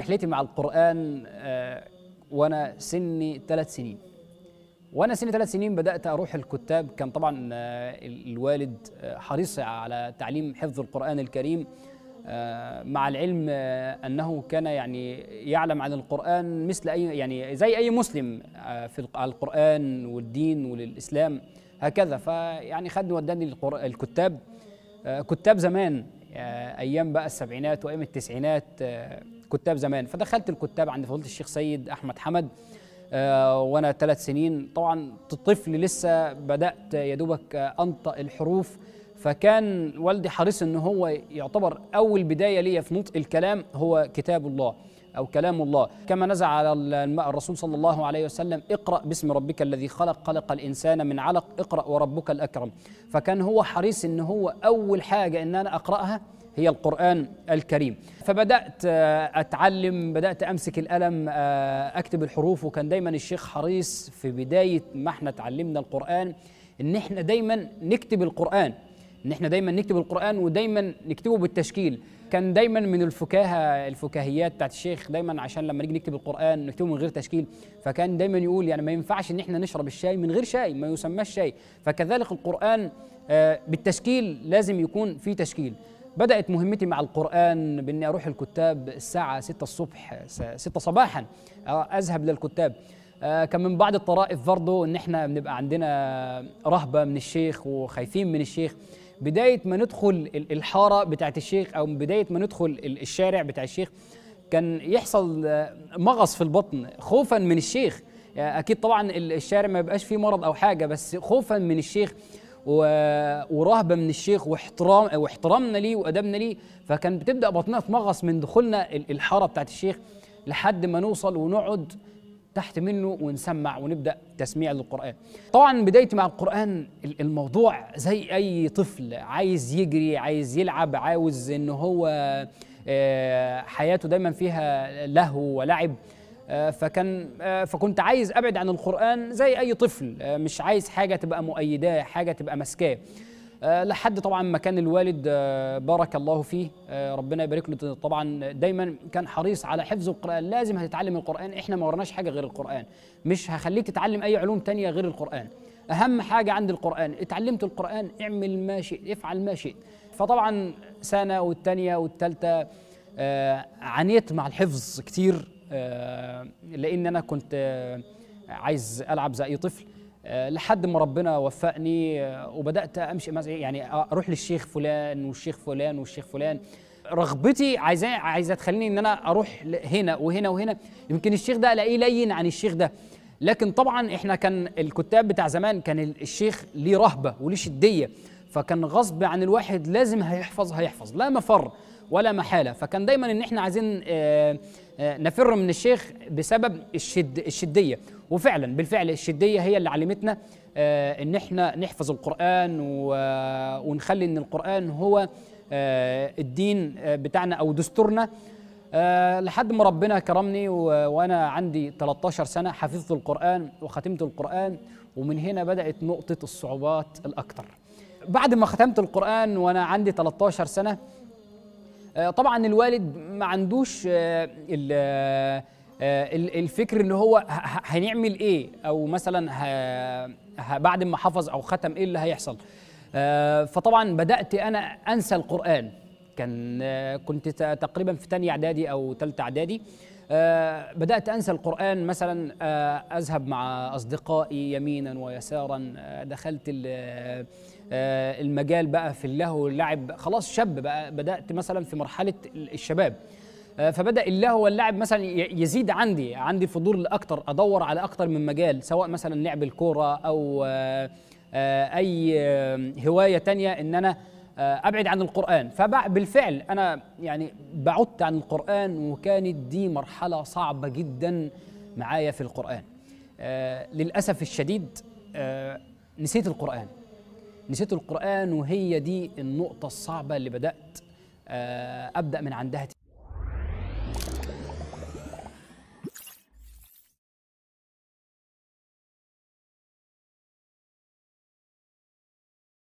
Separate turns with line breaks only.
رحلتي مع القرآن آه، وأنا سني ثلاث سنين وأنا سني ثلاث سنين بدأت أروح الكتاب كان طبعا آه، الوالد آه، حريص على تعليم حفظ القرآن الكريم آه، مع العلم آه، أنه كان يعني يعلم عن القرآن مثل أي يعني زي أي مسلم آه، في الق- على القرآن والدين والإسلام هكذا فيعني خدني وداني القر- الكتاب آه، كتاب زمان آه، ايام بقى السبعينات وايام التسعينات آه، كتاب زمان فدخلت الكتاب عند فضيله الشيخ سيد احمد حمد آه، وانا ثلاث سنين طبعا طفل لسه بدات يا دوبك آه، انطق الحروف فكان والدي حريص ان هو يعتبر اول بدايه ليا في نطق الكلام هو كتاب الله او كلام الله كما نزع على الم- الرسول صلى الله عليه وسلم اقرا باسم ربك الذي خلق خلق الانسان من علق اقرا وربك الاكرم فكان هو حريص ان هو اول حاجه ان انا اقراها هي القرآن الكريم فبدأت آه، أتعلم بدأت أمسك القلم آه، أكتب الحروف وكان دايما الشيخ حريص في بداية ما احنا اتعلمنا القرآن إن احنا دايما نكتب القرآن إن احنا دايما نكتب القرآن ودايما نكتبه بالتشكيل كان دايما من الفكاهة الفكاهيات بتاعت الشيخ دايما عشان لما نيجي نكتب القرآن نكتبه من غير تشكيل فكان دايما يقول يعني ما ينفعش إن احنا نشرب الشاي من غير شاي ما يسماش شاي فكذلك القرآن آه، بالتشكيل لازم يكون في تشكيل بدأت مهمتي مع القرآن بإني أروح الكتاب الساعة 6 الصبح س- 6 صباحا آه، أذهب للكتاب آه، كان من بعض الطرائف برضه إن إحنا بنبقى عندنا رهبة من الشيخ وخايفين من الشيخ بداية ما ندخل ال- الحارة بتاعت الشيخ أو بداية ما ندخل ال- الشارع بتاع الشيخ كان يحصل آه، مغص في البطن خوفا من الشيخ يعني أكيد طبعا ال- الشارع ما يبقاش فيه مرض أو حاجة بس خوفا من الشيخ و- ورهبه من الشيخ واحترام واحترامنا ليه وادبنا ليه فكان بتبدا بطننا تمغص من دخولنا ال- الحاره بتاعت الشيخ لحد ما نوصل ونقعد تحت منه ونسمع ونبدا تسميع للقران. طبعا بدايتي مع القران ال- الموضوع زي اي طفل عايز يجري عايز يلعب عاوز ان هو آه، حياته دايما فيها لهو ولعب آه، فكان آه، فكنت عايز ابعد عن القران زي اي طفل آه، مش عايز حاجه تبقى مؤيداه حاجه تبقى ماسكاه آه، لحد طبعا ما كان الوالد آه، بارك الله فيه آه، ربنا يبارك له طبعا دايما كان حريص على حفظ القران لازم هتتعلم القران احنا ما ورناش حاجه غير القران مش هخليك تتعلم اي علوم تانية غير القران اهم حاجه عند القران اتعلمت القران اعمل ما شئت افعل ما شئت فطبعا سنه والتانيه والتالته آه، عانيت مع الحفظ كتير آه، لان انا كنت آه، عايز العب زي اي طفل آه، لحد ما ربنا وفقني آه، وبدات امشي مثلا يعني اروح للشيخ فلان والشيخ فلان والشيخ فلان رغبتي عايزاه عايزه تخليني ان انا اروح ل- هنا وهنا وهنا يمكن الشيخ ده الاقيه لين عن الشيخ ده لكن طبعا احنا كان الكتاب بتاع زمان كان ال- الشيخ ليه رهبه وليه شديه فكان غصب عن الواحد لازم هيحفظ هيحفظ لا مفر ولا محاله فكان دايما ان احنا عايزين آه، آه، نفر من الشيخ بسبب الشد الشديه وفعلا بالفعل الشديه هي اللي علمتنا آه، ان احنا نحفظ القران و- ونخلي ان القران هو آه، الدين آه، بتاعنا او دستورنا آه، لحد ما ربنا كرمني و- وانا عندي 13 سنه حفظت القران وختمت القران ومن هنا بدات نقطه الصعوبات الاكثر بعد ما ختمت القران وانا عندي 13 سنه آه، طبعا الوالد ما عندوش آه، ال- آه، ال- الفكر ان هو ه- ه- هنعمل ايه او مثلا ه- ه- بعد ما حفظ او ختم ايه اللي هيحصل آه، فطبعا بدات انا انسى القران كان آه، كنت ت- تقريبا في تانية اعدادي او ثالثه اعدادي آه، بدات انسى القران مثلا آه، اذهب مع اصدقائي يمينا ويسارا آه، دخلت ال- آه، المجال بقى في اللهو واللعب خلاص شاب بقى بدات مثلا في مرحله الشباب آه، فبدا اللهو واللعب مثلا ي- يزيد عندي عندي فضول اكتر ادور على اكتر من مجال سواء مثلا لعب الكوره او آه، آه، اي آه، هوايه تانية ان انا آه، ابعد عن القران فبالفعل انا يعني بعدت عن القران وكانت دي مرحله صعبه جدا معايا في القران آه، للاسف الشديد آه، نسيت القران نسيت القران وهي دي النقطه الصعبه اللي بدات آه، ابدا من عندها